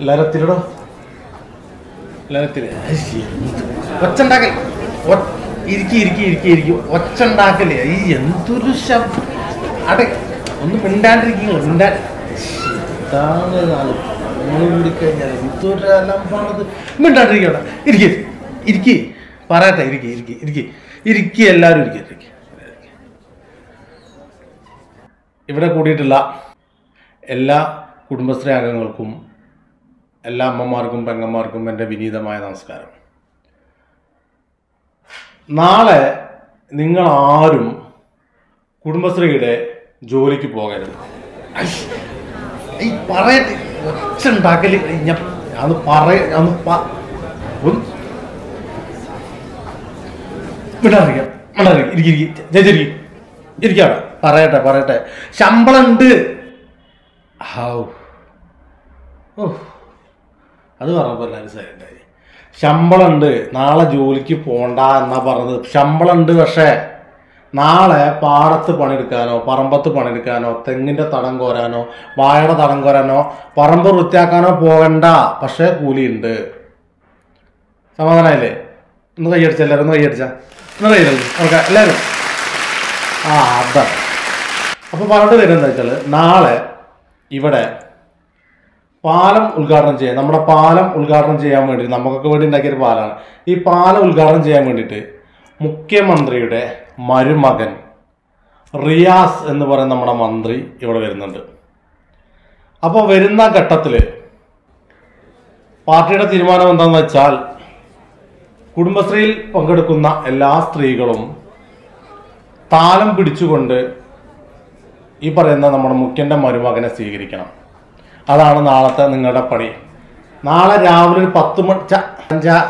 എല്ലാരും എത്തിരടോ എല്ലാരും എത്തിരി ഒച്ചുണ്ടാക്കൽ ഇരിക്കി ഇരിക്കി ഇരിക്കി ഇരിക്കും ഒച്ചുണ്ടാക്കല് ഈ എന്തൊരു ശബ്ദം അടെ ഒന്ന് മിണ്ടാണ്ടിരിക്കുക മിണ്ടാ ഇതാണ് ആള് ഫോണ് കൂടിക്കഴിഞ്ഞാൽ എന്തൊരു അലമ്പാണത് മിണ്ടാണ്ടിരിക്കണ്ട ഇരിക്കി ഇരിക്കി പറയട്ടെ ഇരിക്കി ഇരിക്കി ഇരിക്കി ഇരിക്കി എല്ലാവരും ഇരിക്കി ഇരിക്കി ഇവിടെ കൂടിയിട്ടുള്ള എല്ലാ കുടുംബശ്രീ അംഗങ്ങൾക്കും എല്ലാ അമ്മമാർക്കും പെങ്ങന്മാർക്കും എൻ്റെ വിനീതമായ നമസ്കാരം നാളെ നിങ്ങൾ ആരും കുടുംബശ്രീയുടെ ജോലിക്ക് പോകരുത് ഐ, ഈ പറയട്ടെ ഒച്ച ഉണ്ടാക്കല് ഞാൻ അന്ന് പറയ അന്ന് പ- ഒന്ന് വിടാറിയാം വിടാറിയാം ഇരിക്കി ഇരിക്കി ചേച്ചി ഇരിക്കാണ് പറയട്ടെ പറയട്ടെ ശമ്പളം ഉണ്ട് ഹൗ ഓ അത് പറഞ്ഞപ്പോൾ എല്ലാവരും സൈലൻ്റായി ശമ്പളം ഉണ്ട് നാളെ ജോലിക്ക് പോണ്ട എന്നാ പറഞ്ഞത് ശമ്പളം ഉണ്ട് പക്ഷേ നാളെ പാടത്ത് പണിയെടുക്കാനോ പറമ്പത്ത് പണിയെടുക്കാനോ തെങ്ങിന്റെ തടം കോരാനോ വാഴയുടെ തടം കോരാനോ പറമ്പ് വൃത്തിയാക്കാനോ പോകണ്ട പക്ഷേ കൂലിയുണ്ട് സമാധാനമായില്ലേ ഒന്ന് കൈയടിച്ച എല്ലാവരും ഒന്ന് കൈയടിച്ച ഒന്ന് കൈയടിച്ചു ഓക്കെ എല്ലാവരും ആ അതാണ് അപ്പോൾ പറഞ്ഞിട്ട് വരുന്നത് വെച്ചാൽ നാളെ ഇവിടെ പാലം ഉദ്ഘാടനം ചെയ്യാൻ നമ്മുടെ പാലം ഉദ്ഘാടനം ചെയ്യാൻ വേണ്ടി നമുക്കൊക്കെ വേണ്ടി ഉണ്ടാക്കിയൊരു പാലമാണ് ഈ പാലം ഉദ്ഘാടനം ചെയ്യാൻ വേണ്ടിയിട്ട് മുഖ്യമന്ത്രിയുടെ മരുമകൻ റിയാസ് എന്ന് പറയുന്ന നമ്മുടെ മന്ത്രി ഇവിടെ വരുന്നുണ്ട് അപ്പോൾ വരുന്ന ഘട്ടത്തിൽ പാർട്ടിയുടെ തീരുമാനം എന്താണെന്ന് വെച്ചാൽ കുടുംബശ്രീയിൽ പങ്കെടുക്കുന്ന എല്ലാ സ്ത്രീകളും താലം പിടിച്ചുകൊണ്ട് ഈ പറയുന്ന നമ്മുടെ മുഖ്യന്റെ മരുമകനെ സ്വീകരിക്കണം അതാണ് നാളത്തെ നിങ്ങളുടെ പണി നാളെ രാവിലെ ഒരു പത്ത് മണി ച- ച-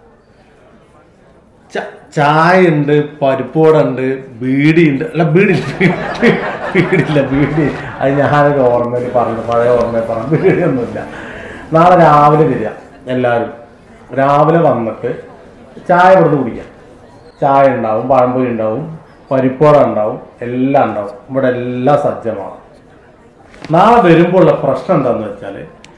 ച- ചായ ഉണ്ട് പരിപ്പുവട ഉണ്ട് ബീഡി ഉണ്ട് അല്ല ബീഡി ബീഡില്ല ബീഡി അത് ഞാനൊരു ഓർമ്മയിൽ പറഞ്ഞു പഴയ ഓർമ്മയിൽ പറഞ്ഞു ബീഡിയൊന്നുമില്ല നാളെ രാവിലെ വരിക എല്ലാവരും രാവിലെ വന്നിട്ട് ചായ ഇവിടുന്ന് കുടിക്കാം ചായ ഉണ്ടാവും പഴംപൊരി ഉണ്ടാവും പരിപ്പുവട ഉണ്ടാവും എല്ലാം ഉണ്ടാവും ഇവിടെ എല്ലാം സജ്ജമാണ് നാളെ വരുമ്പോൾ ഉള്ള പ്രശ്നം എന്താണെന്ന് വെച്ചാൽ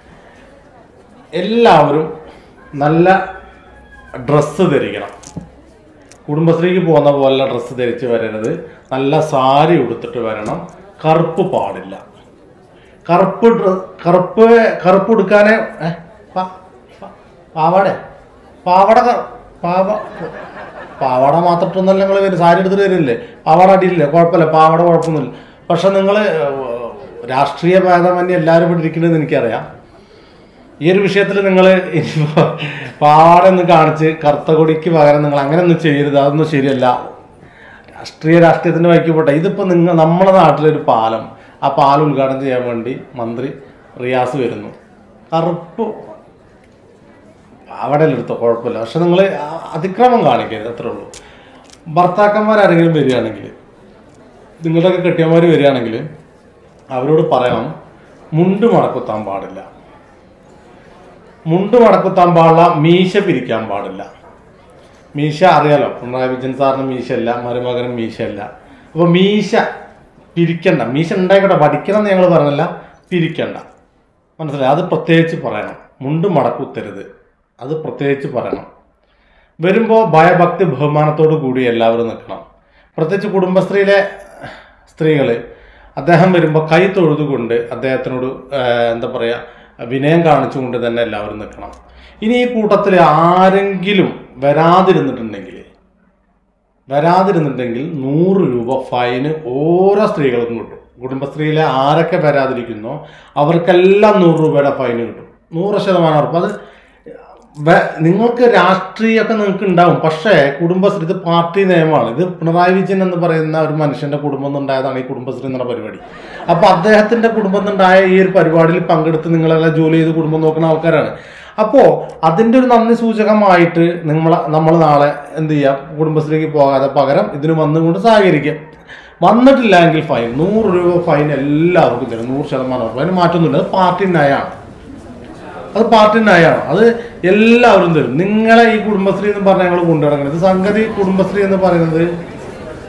എല്ലാവരും നല്ല ഡ്രസ്സ് ധരിക്കണം കുടുംബശ്രീക്ക് പോകുന്ന പോലെ ഡ്രസ്സ് ധരിച്ച് വരരുത് നല്ല സാരി ഉടുത്തിട്ട് വരണം കറുപ്പ് പാടില്ല കറുപ്പ് ഡ്ര- കറുപ്പ് കറുപ്പ് ഉടുക്കാനേ ഏ, പ- പ- പാവാട പാവാട ക- പാവ പാവാട മാത്രമൊന്നല്ല നിങ്ങൾ വരും സാരി എടുത്തിട്ട് വരില്ലേ പാവാട അടിയില്ലേ കുഴപ്പമില്ല പാവാട കുഴപ്പമൊന്നുമില്ല പക്ഷെ നിങ്ങൾ രാഷ്ട്രീയ ഭേദമന്യേ എല്ലാവരും ഇവിടെ ഇരിക്കണമെന്ന് എനിക്കറിയാം ഈ ഒരു വിഷയത്തിൽ നിങ്ങൾ ഇനിയിപ്പോ പാവാട ഒന്ന് കാണിച്ച് കറുത്ത കൊടിക്ക് പകരം നിങ്ങൾ അങ്ങനെ ഒന്നും ചെയ്യരുത് അതൊന്നും ശരിയല്ല രാഷ്ട്രീയ രാഷ്ട്രീയത്തിന്റെ വഴിക്ക് പോട്ടെ ഇതിപ്പോ നിങ്ങൾ നമ്മുടെ നാട്ടിലൊരു പാലം ആ പാലം ഉദ്ഘാടനം ചെയ്യാൻ വേണ്ടി മന്ത്രി റിയാസ് വരുന്നു കറുപ്പ് അവിടെ എടുത്തോ കുഴപ്പമില്ല പക്ഷെ നിങ്ങൾ അതിക്രമം കാണിക്കരുത് അത്രേ ഉള്ളൂ ഭർത്താക്കന്മാരാരെങ്കിലും വരികയാണെങ്കിൽ നിങ്ങളുടെയൊക്കെ കെട്ടിയന്മാർ വരികയാണെങ്കിൽ അവരോട് പറയണം മുണ്ട് മടക്കുത്താൻ പാടില്ല മുണ്ട് മടക്കുത്താൻ പാടില്ല മീശ പിരിക്കാൻ പാടില്ല മീശ അറിയാലോ പിണറായി വിജയൻ സാറിന് മീശയല്ല മരുമകനും മീശയല്ല അപ്പോൾ മീശ പിരിക്കണ്ട മീശ ഉണ്ടായിക്കോട്ടെ പഠിക്കണം എന്ന് ഞങ്ങൾ പറഞ്ഞല്ല പിരിക്കണ്ട മനസ്സിലായി അത് പ്രത്യേകിച്ച് പറയണം മുണ്ട് മടക്കുത്തരുത് അത് പ്രത്യേകിച്ച് പറയണം വരുമ്പോൾ ഭയഭക്തി ബഹുമാനത്തോടു കൂടി എല്ലാവരും നിൽക്കണം പ്രത്യേകിച്ച് കുടുംബശ്രീയിലെ സ്ത്രീകൾ അദ്ദേഹം വരുമ്പോൾ കൈ തൊഴുതുകൊണ്ട് അദ്ദേഹത്തിനോട് ആ, എന്താ പറയുക വിനയം കാണിച്ചുകൊണ്ട് തന്നെ എല്ലാവരും നിൽക്കണം ഇനി ഈ കൂട്ടത്തിൽ ആരെങ്കിലും വരാതിരുന്നിട്ടുണ്ടെങ്കിൽ വരാതിരുന്നിട്ടുണ്ടെങ്കിൽ നൂറ് രൂപ ഫൈന് ഓരോ സ്ത്രീകൾക്കും കിട്ടും കുടുംബശ്രീയിലെ ആരൊക്കെ വരാതിരിക്കുന്നോ അവർക്കെല്ലാം നൂറ് രൂപയുടെ ഫൈന് കിട്ടും നൂറ് ശതമാനം ഉറപ്പ് അത് വെ- നിങ്ങൾക്ക് രാഷ്ട്രീയമൊക്കെ നിങ്ങൾക്ക് ഉണ്ടാവും പക്ഷേ കുടുംബശ്രീ ഇത് പാർട്ടി നിയമമാണ് ഇത് പിണറായി വിജയൻ എന്ന് പറയുന്ന ഒരു മനുഷ്യന്റെ കുടുംബം നിന്നുണ്ടായതാണ് ഈ കുടുംബശ്രീ എന്നുള്ള പരിപാടി അപ്പൊ അദ്ദേഹത്തിന്റെ കുടുംബം നിന്നുണ്ടായ ഈ ഒരു പരിപാടിയിൽ പങ്കെടുത്ത് നിങ്ങളെല്ലാം ജോലി ചെയ്ത് കുടുംബം നോക്കുന്ന ആൾക്കാരാണ് അപ്പോ അതിന്റെ ഒരു നന്ദി സൂചകമായിട്ട് നമ്മൾ നമ്മൾ നാളെ എന്ത് ചെയ്യാം കുടുംബശ്രീക്ക് പോകാതെ പകരം ഇതിന് വന്നുകൊണ്ട് സഹകരിക്കാം വന്നിട്ടില്ല എങ്കിൽ ഫൈൻ നൂറ് രൂപ ഫൈൻ എല്ലാവർക്കും തരും നൂറ് ശതമാനം ഉറപ്പ് അതിന് മാറ്റമൊന്നുമില്ല അത് പാർട്ടി നയമാണ് അത് പാർട്ടി നയമാണ് അത് എല്ലാവരും തരും നിങ്ങളെ ഈ കുടുംബശ്രീ എന്ന് പറഞ്ഞാൽ ഞങ്ങൾ കൊണ്ടു നടക്കുന്നത് സംഗതി കുടുംബശ്രീ എന്ന് പറയുന്നത്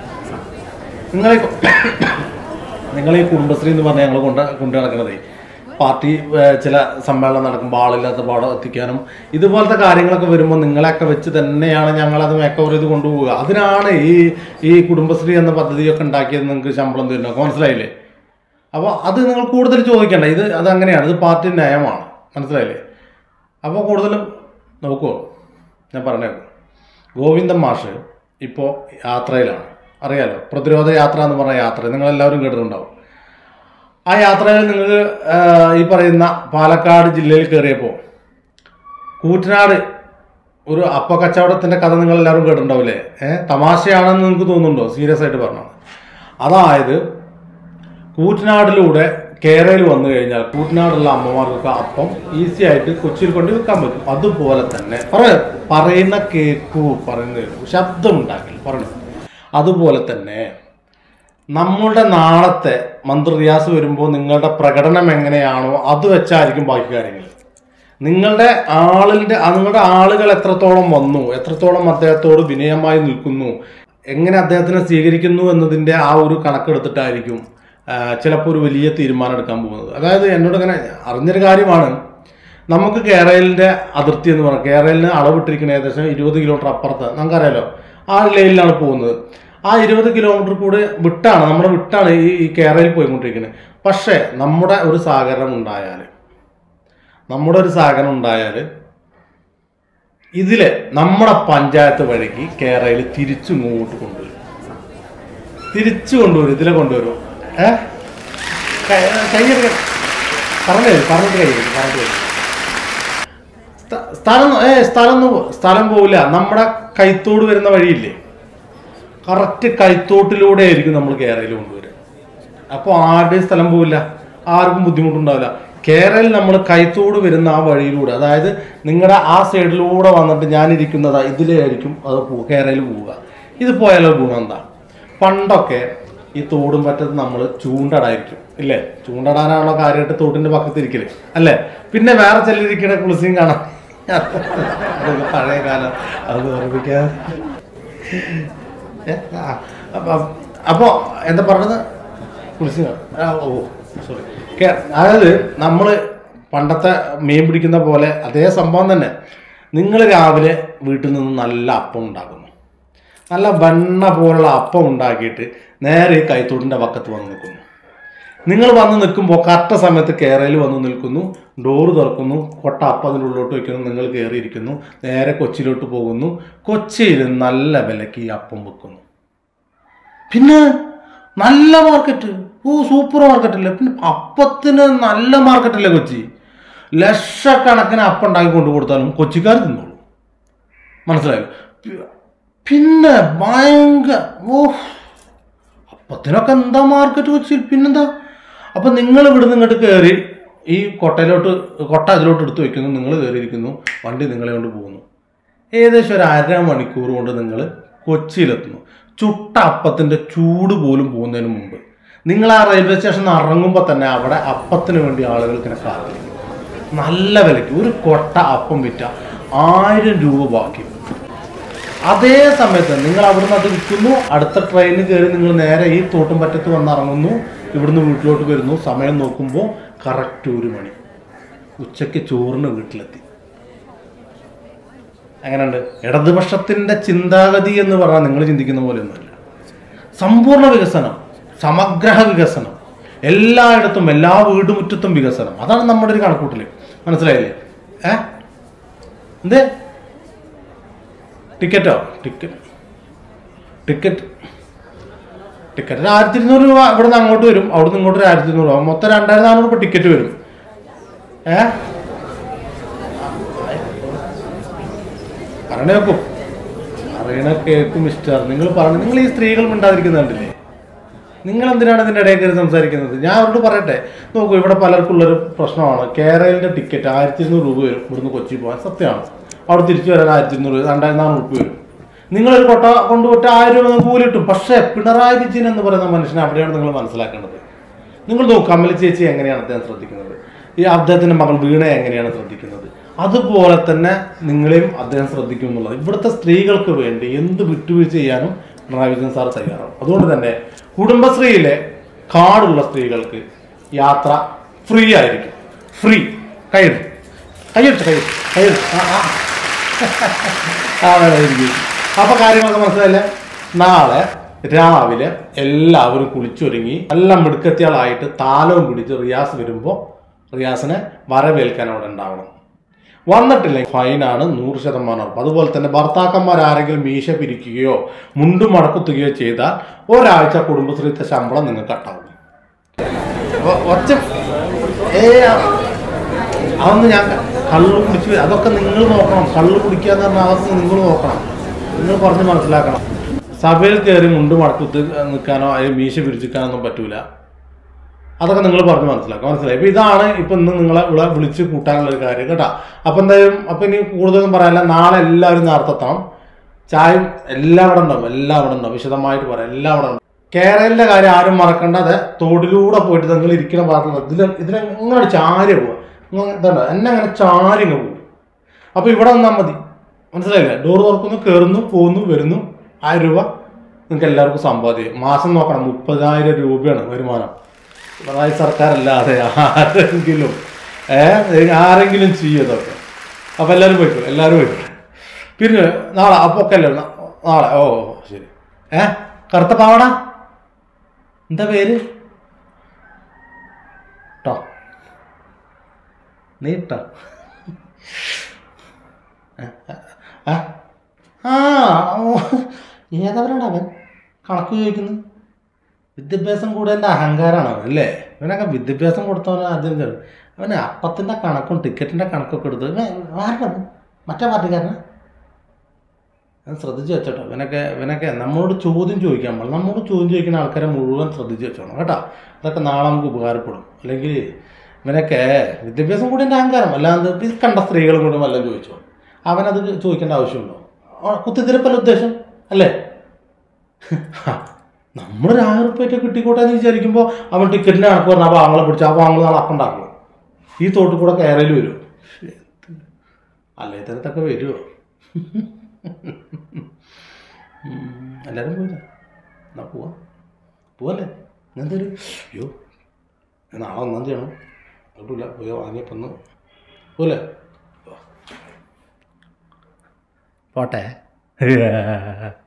നിങ്ങളെ നിങ്ങളെ ഈ കുടുംബശ്രീ എന്ന് പറഞ്ഞാൽ ഞങ്ങൾ കൊണ്ട് കൊണ്ടു നടക്കുന്നത് പാർട്ടി ഏഹ്, ചില സമ്മേളനം നടക്കുമ്പോൾ ആളില്ലാത്ത പാടം എത്തിക്കാനും ഇതുപോലത്തെ കാര്യങ്ങളൊക്കെ വരുമ്പോൾ നിങ്ങളെയൊക്കെ വെച്ച് തന്നെയാണ് ഞങ്ങളത് മേക്കവർ ചെയ്ത് കൊണ്ടുപോവുക അതിനാണ് ഈ ഈ കുടുംബശ്രീ എന്ന പദ്ധതിയൊക്കെ ഉണ്ടാക്കിയത് നിങ്ങൾക്ക് ശമ്പളം തരുന്നൊക്കെ മനസ്സിലായില്ലേ അപ്പോൾ അത് നിങ്ങൾ കൂടുതൽ ചോദിക്കണ്ട ഇത് അത് അങ്ങനെയാണ് ഇത് പാർട്ടി നയമാണ് മനസ്സിലായില്ലേ അപ്പോൾ കൂടുതലും നോക്കുമോ ഞാൻ പറഞ്ഞേക്കും ഗോവിന്ദൻ മാഷ് ഇപ്പോൾ യാത്രയിലാണ് അറിയാലോ പ്രതിരോധ യാത്ര എന്ന് പറഞ്ഞ യാത്ര നിങ്ങളെല്ലാവരും കേട്ടിട്ടുണ്ടാവും ആ യാത്രയിൽ നിങ്ങൾ ഈ പറയുന്ന പാലക്കാട് ജില്ലയിൽ കയറിയപ്പോൾ കൂറ്റനാട് ഒരു അപ്പ കച്ചവടത്തിന്റെ കഥ നിങ്ങൾ എല്ലാവരും കേട്ടിട്ടുണ്ടാവില്ലേ ഏഹ് തമാശയാണെന്ന് നിങ്ങൾക്ക് തോന്നുന്നുണ്ടോ സീരിയസ് ആയിട്ട് പറഞ്ഞു അതായത് കൂറ്റനാടിലൂടെ കേരളയിൽ വന്നു കഴിഞ്ഞാൽ കൂറ്റനാടുള്ള അമ്മമാർക്കൊക്കെ അപ്പം ഈസി ആയിട്ട് കൊച്ചിയിൽ കൊണ്ട് വിൽക്കാൻ പറ്റും അതുപോലെ തന്നെ പറയ പറയുന്ന കേക്കു പറയുന്ന കേക്കു ശബ്ദം ഉണ്ടാക്കില്ല പറഞ്ഞു അതുപോലെ തന്നെ നമ്മളുടെ നാളത്തെ മന്ത്രി റിയാസ് വരുമ്പോൾ നിങ്ങളുടെ പ്രകടനം എങ്ങനെയാണോ അത് വെച്ചായിരിക്കും ബാക്കി കാര്യങ്ങൾ നിങ്ങളുടെ ആളിന്റെ ആ നിങ്ങളുടെ ആളുകൾ എത്രത്തോളം വന്നു എത്രത്തോളം അദ്ദേഹത്തോട് വിനയമായി നിൽക്കുന്നു എങ്ങനെ അദ്ദേഹത്തിനെ സ്വീകരിക്കുന്നു എന്നതിന്റെ ആ ഒരു കണക്കെടുത്തിട്ടായിരിക്കും ചിലപ്പോൾ ഒരു വലിയ തീരുമാനം എടുക്കാൻ പോകുന്നത് അതായത് എന്നോട് ഇങ്ങനെ അറിഞ്ഞൊരു കാര്യമാണ് നമുക്ക് കേരളിന്റെ അതിർത്തി എന്ന് പറഞ്ഞാൽ കേരളിന് അളവിട്ടിരിക്കുന്ന ഏകദേശം ഇരുപത് കിലോമീറ്റർ അപ്പുറത്ത് നമുക്കറിയാലോ ആ ലൈനിലാണ് പോകുന്നത് ആ ഇരുപത് കിലോമീറ്റർ കൂടെ വിട്ടാണ് നമ്മുടെ വിട്ടാണ് ഈ ഈ കേരളയിൽ പോയിക്കൊണ്ടിരിക്കുന്നത് പക്ഷേ നമ്മുടെ ഒരു സഹകരണം ഉണ്ടായാൽ നമ്മുടെ ഒരു സഹകരണം ഉണ്ടായാൽ ഇതില് നമ്മുടെ പഞ്ചായത്ത് വഴിക്ക് കേരളയിൽ തിരിച്ചു ഇങ്ങോട്ട് കൊണ്ടുവരും തിരിച്ചു കൊണ്ടുവരും ഇതിലെ കൊണ്ടുവരും ഏ കൈയ്യെടുക്ക പറഞ്ഞു പറഞ്ഞിട്ട് കൈ പറഞ്ഞിട്ട് കൈ സ്ഥ- സ്ഥലം ഏ സ്ഥലം ഒന്നും പോ- സ്ഥലം പോവില്ല നമ്മുടെ കൈത്തോട് വരുന്ന വഴിയില്ലേ കറക്റ്റ് കൈത്തോട്ടിലൂടെ ആയിരിക്കും നമ്മൾ കേരളയിൽ കൊണ്ടുവരിക അപ്പോൾ ആരുടെയും സ്ഥലം പോവില്ല ആർക്കും ബുദ്ധിമുട്ടുണ്ടാവില്ല കേരളയിൽ നമ്മൾ കൈത്തോട് വരുന്ന ആ വഴിയിലൂടെ അതായത് നിങ്ങളുടെ ആ സൈഡിലൂടെ വന്നിട്ട് ഞാനിരിക്കുന്നത് ഇതിലായിരിക്കും അത് പോ കേരളയിൽ പോവുക ഇത് പോയാലോ ഗുണം എന്താ പണ്ടൊക്കെ ഈ തോടും പറ്റത്ത് നമ്മൾ ചൂണ്ടടായിരിക്കും ഇല്ലേ ചൂണ്ടടാനാണല്ലോ കാര്യമായിട്ട് തോട്ടിന്റെ പക്കത്തിരിക്കല് അല്ലേ പിന്നെ വേറെ ചിലരിക്കണ കുളിസിയും കാണാം അതൊക്കെ പഴയ കാലം അത് ഓർമ്മിക്കാൻ ഏ? ആ, അപ്പൊ അപ്പോ എന്താ പറഞ്ഞത് കുളിച്ച് ഓ സോറി അതായത് നമ്മൾ പണ്ടത്തെ മീൻ പിടിക്കുന്ന പോലെ അതേ സംഭവം തന്നെ നിങ്ങൾ രാവിലെ വീട്ടിൽ നിന്ന് നല്ല അപ്പം ഉണ്ടാക്കുന്നു നല്ല വെണ്ണ പോലുള്ള അപ്പം ഉണ്ടാക്കിയിട്ട് നേരെ ഈ കൈത്തോടിൻ്റെ പക്കത്ത് വന്ന് നിൽക്കുന്നു നിങ്ങൾ വന്ന് നിൽക്കുമ്പോൾ കറക്റ്റ് സമയത്ത് കേരളയിൽ വന്ന് നിൽക്കുന്നു ഡോറ് തുറക്കുന്നു കൊട്ട അപ്പം അതിൻ്റെ ഉള്ളിലോട്ട് വയ്ക്കുന്നു നിങ്ങൾ കയറിയിരിക്കുന്നു നേരെ കൊച്ചിയിലോട്ട് പോകുന്നു കൊച്ചിയിൽ നല്ല വിലക്ക് ഈ അപ്പം വെക്കുന്നു പിന്നെ നല്ല മാർക്കറ്റ് ഓ സൂപ്പർ മാർക്കറ്റല്ലേ പിന്നെ അപ്പത്തിന് നല്ല മാർക്കറ്റല്ലേ കൊച്ചി ലക്ഷക്കണക്കിന് അപ്പം ഉണ്ടാക്കി കൊണ്ടു കൊടുത്താലും കൊച്ചിക്കാർ തിന്നോളൂ മനസ്സിലായോ പി- പിന്നെ ഭയങ്കര ഓ അപ്പത്തിനൊക്കെ എന്താ മാർക്കറ്റ് കൊച്ചിയിൽ പിന്നെന്താ അപ്പൊ നിങ്ങൾ ഇവിടുന്ന് ഇങ്ങോട്ട് കയറി ഈ കൊട്ടയിലോട്ട് കൊട്ട അതിലോട്ട് എടുത്ത് വെക്കുന്നു നിങ്ങൾ കയറിയിരിക്കുന്നു വണ്ടി നിങ്ങളെ കൊണ്ട് പോകുന്നു ഏകദേശം ഒരു അര മണിക്കൂർ കൊണ്ട് നിങ്ങൾ കൊച്ചിയിലെത്തുന്നു ചുട്ട അപ്പത്തിന്റെ ചൂട് പോലും പോകുന്നതിന് മുമ്പ് നിങ്ങൾ ആ റെയിൽവേ സ്റ്റേഷനിൽ ഇറങ്ങുമ്പോൾ തന്നെ അവിടെ അപ്പത്തിന് വേണ്ടി ആളുകൾക്ക് ഇങ്ങനെ കാത്തിരിക്കും നല്ല വിലയ്ക്ക് ഒരു കൊട്ട അപ്പം വിറ്റ ആയിരം രൂപ ബാക്കി അതേ സമയത്ത് നിങ്ങൾ അവിടുന്ന് അത് വിൽക്കുന്നു അടുത്ത ട്രെയിനിൽ കയറി നിങ്ങൾ നേരെ ഈ തോട്ടും പറ്റത്ത് വന്ന് ഇറങ്ങുന്നു ഇവിടുന്ന് വീട്ടിലോട്ട് വരുന്നു സമയം നോക്കുമ്പോൾ കറക്റ്റ് ഒരു മണി ഉച്ചയ്ക്ക് ചോറിന് വീട്ടിലെത്തി എങ്ങനെയുണ്ട് ഇടതുപക്ഷത്തിന്റെ ചിന്താഗതി എന്ന് പറഞ്ഞാൽ നിങ്ങൾ ചിന്തിക്കുന്ന പോലെയൊന്നുമല്ല സമ്പൂർണ്ണ വികസനം സമഗ്ര വികസനം എല്ലായിടത്തും എല്ലാ വീടുമുറ്റത്തും വികസനം അതാണ് നമ്മുടെ ഒരു കണക്കൂട്ടല് മനസ്സിലായില്ലേ ഏ എന്തേ ടിക്കറ്റോ ടിക്കറ്റ് ടിക്കറ്റ് ടിക്കറ്റിന് ആയിരത്തി ഇരുന്നൂറ് രൂപ ഇവിടെ നിന്ന് അങ്ങോട്ട് വരും അവിടെ നിന്ന് ഇങ്ങോട്ട് ഒരു ആയിരത്തി ഇരുന്നൂറ് രൂപ മൊത്തം രണ്ടായിരത്തി നാനൂറ് രൂപ ടിക്കറ്റ് വരും ഏ പറയണ കേൾക്കും പറയണ കേൾക്കും മിസ്റ്റർ നിങ്ങൾ പറഞ്ഞു നിങ്ങൾ ഈ സ്ത്രീകൾ മിണ്ടാതിരിക്കുന്നത് കണ്ടില്ലേ നിങ്ങൾ എന്തിനാണ് ഇതിന്റെ ഇടയിൽ കയറി സംസാരിക്കുന്നത് ഞാൻ അവരോട് പറയട്ടെ നോക്കൂ ഇവിടെ പലർക്കുള്ളൊരു പ്രശ്നമാണ് കേരളത്തിന്റെ ടിക്കറ്റ് ആയിരത്തി ഇരുന്നൂറ് രൂപ വരും ഇവിടുന്ന് കൊച്ചി പോകാൻ സത്യമാണ് അവിടെ തിരിച്ചു വരാൻ ആയിരത്തി ഇരുന്നൂറ് രണ്ടായിരത്തി നാനൂറ് രൂപ വരും നിങ്ങളൊരു കൊട്ട കൊണ്ടുപോയിട്ട് ആയിരം രൂപ നിങ്ങൾക്ക് കൂലി കിട്ടും പക്ഷേ പിണറായി വിജയൻ എന്ന് പറയുന്ന മനുഷ്യനെ അവിടെയാണ് നിങ്ങൾ മനസ്സിലാക്കേണ്ടത് നിങ്ങൾ നോക്കും കമല ചേച്ചി എങ്ങനെയാണ് അദ്ദേഹം ശ്രദ്ധിക്കുന്നത് ഈ അദ്ദേഹത്തിന്റെ മകൾ വീണയെ എങ്ങനെയാണ് ശ്രദ്ധിക്കുന്നത് അതുപോലെ തന്നെ നിങ്ങളെയും അദ്ദേഹം ശ്രദ്ധിക്കും എന്നുള്ളത് ഇവിടുത്തെ സ്ത്രീകൾക്ക് വേണ്ടി എന്ത് വിട്ടുവീഴ്ച ചെയ്യാനും പിണറായി വിജയൻ സാർ തയ്യാറാണ് അതുകൊണ്ട് തന്നെ കുടുംബശ്രീയിലെ കാർഡുള്ള സ്ത്രീകൾക്ക് യാത്ര ഫ്രീ ആയിരിക്കും ഫ്രീ കയ്യെടുത്ത് കയ്യെടുത്ത് കയ്യെടുത്ത് കയ്യെടുത്ത് ആ ആ ആ വേണം ഇരിക്കും അപ്പോൾ കാര്യങ്ങളൊക്കെ മനസ്സിലായില്ലേ നാളെ രാവിലെ എല്ലാവരും കുളിച്ചൊരുങ്ങി എല്ലാം മിടുക്കത്തിയാളായിട്ട് താലവും പിടിച്ച് റിയാസ് വരുമ്പോൾ റിയാസിനെ വരവേൽക്കാൻ അവിടെ ഉണ്ടാവണം വന്നിട്ടില്ലെങ്കിൽ ഫൈനാണ് നൂറ് ശതമാനം ഉറപ്പ് അതുപോലെ തന്നെ ഭർത്താക്കന്മാർ ആരെങ്കിലും മീശ പിരിക്കുകയോ മുണ്ടു മടക്കുത്തുകയോ ചെയ്താൽ ഒരാഴ്ച കുടുംബശ്രീത്തെ ശമ്പളം നിങ്ങൾക്ക് കട്ടാവും ഒ- ഒറ്റ ഏ അതൊന്ന് ഞാൻ കള്ള് കുടിച്ച് അതൊക്കെ നിങ്ങൾ നോക്കണം കള്ള് കുടിക്കുക എന്ന് പറഞ്ഞാൽ അതൊക്കെ നിങ്ങൾ നോക്കണം നിങ്ങൾ പറഞ്ഞ് മനസ്സിലാക്കണം സഭയിൽ കയറി മുണ്ട് മടക്കുത്ത് നിൽക്കാനോ അതിൽ മീശ പിരിച്ചിക്കാനോ ഒന്നും പറ്റൂല അതൊക്കെ നിങ്ങൾ പറഞ്ഞ് മനസ്സിലാക്കാം മനസ്സിലായി ഇപ്പൊ ഇതാണ് ഇപ്പൊ ഇന്ന് നിങ്ങളെ ഇവിടെ വിളിച്ച് കൂട്ടാനുള്ള ഒരു കാര്യം കേട്ടോ അപ്പൊ എന്തായാലും അപ്പൊ ഇനി കൂടുതലൊന്നും പറയാനില്ല നാളെ എല്ലാവരും നേരത്തെത്താം ചായയും എല്ലാം അവിടെ ഉണ്ടാവും എല്ലാം അവിടെ ഉണ്ടാവും വിശദമായിട്ട് പറയാം എല്ലാം അവിടെ ഉണ്ടാവും കേരളിന്റെ കാര്യം ആരും മറക്കണ്ട അതെ തോടിലൂടെ പോയിട്ട് നിങ്ങൾ ഇരിക്കുന്ന ഭാഗത്ത് ഇതിൽ ഇതിലെങ്ങനെ ചാരി പോവുക ഇങ്ങനെ ഇതുണ്ട് എന്നെ അങ്ങനെ ചാരി ഇങ്ങ് പോകും അപ്പൊ ഇവിടെ വന്നാൽ മതി മനസ്സിലായില്ലേ ഡോർ തുറക്കുന്നു കയറുന്നു പോകുന്നു വരുന്നു ആയിരം രൂപ നിങ്ങൾക്ക് എല്ലാവർക്കും സമ്പാദ്യം മാസം നോക്കണം മുപ്പതിനായിരം രൂപയാണ് വരുമാനം പിണറായി സർക്കാരല്ലാതെ ആരെങ്കിലും ഏ ആരെങ്കിലും ചെയ്യും ഇതൊക്കെ അപ്പം എല്ലാവരും പോയിക്കോ എല്ലാവരും പോയിക്കോ പിന്നെ നാളെ അപ്പോൾ ഒക്കെ അല്ലേ നാ- നാളെ ഓ ഓ, ശരി ഏ കറുത്ത പാവട എന്താ പേര് ട്ടോ നീ ഇട്ടോ ആ ആ ഓ, ഏതവനാണ് അവൻ കണക്ക് ചോദിക്കുന്നത് വിദ്യാഭ്യാസം കൂടുതലിൻ്റെ അഹങ്കാരമാണ് അവൻ അല്ലേ ഇവനൊക്കെ വിദ്യാഭ്യാസം കൊടുത്തവനെ ആദ്യം കയറും അവന് അപ്പത്തിൻ്റെ കണക്കും ടിക്കറ്റിൻ്റെ കണക്കൊക്കെ എടുത്ത് ഇവൻ ആരുടെ മറ്റേ പാർട്ടിക്കാരനാ അത് ശ്രദ്ധിച്ച് വെച്ചോട്ടോ ഇവനൊക്കെ ഇവനൊക്കെ നമ്മളോട് ചോദ്യം ചോദിക്കാൻ പാടില്ല നമ്മളോട് ചോദ്യം ചോദിക്കുന്ന ആൾക്കാരെ മുഴുവൻ ശ്രദ്ധിച്ച് വെച്ചോണം കേട്ടോ അതൊക്കെ നാളെ നമുക്ക് ഉപകാരപ്പെടും അല്ലെങ്കിൽ ഇവനൊക്കെ വിദ്യാഭ്യാസം കൂടി എൻ്റെ അഹങ്കാരം അല്ലാതെ ഇത് കണ്ട സ്ത്രീകളും കൂടി വല്ലതും ചോദിച്ചോ അവനത് ചോദിക്കേണ്ട ആവശ്യമുണ്ടോ ആ, കുത്തിത്തിരിപ്പല്ല ഉദ്ദേശം അല്ലേ നമ്മളൊരു ആയിരം റുപ്യൊക്കെ കിട്ടിക്കോട്ടെ എന്ന് വിചാരിക്കുമ്പോൾ അവൻ ടിക്കറ്റിൻ്റെ കണക്ക് പറഞ്ഞാൽ അപ്പോൾ ആങ്ങളെ പിടിച്ച് അപ്പോൾ ആങ്ങൾ നാളെ അപ്പുണ്ടാക്കും ഈ തോട്ടിൽ കൂടെ കയറയിൽ വരും അല്ലേ തരത്തൊക്കെ വരുമോ എല്ലാവരും പോയില്ല എന്നാ പോവാം പോവല്ലേ എന്തൊരു അയ്യോ ഞാൻ നാളെ ഒന്നാം ചെയ്യണം കിട്ടില്ല പോയോ വാങ്ങിയപ്പോൾ ഒന്ന് പോലെ പോട്ടെ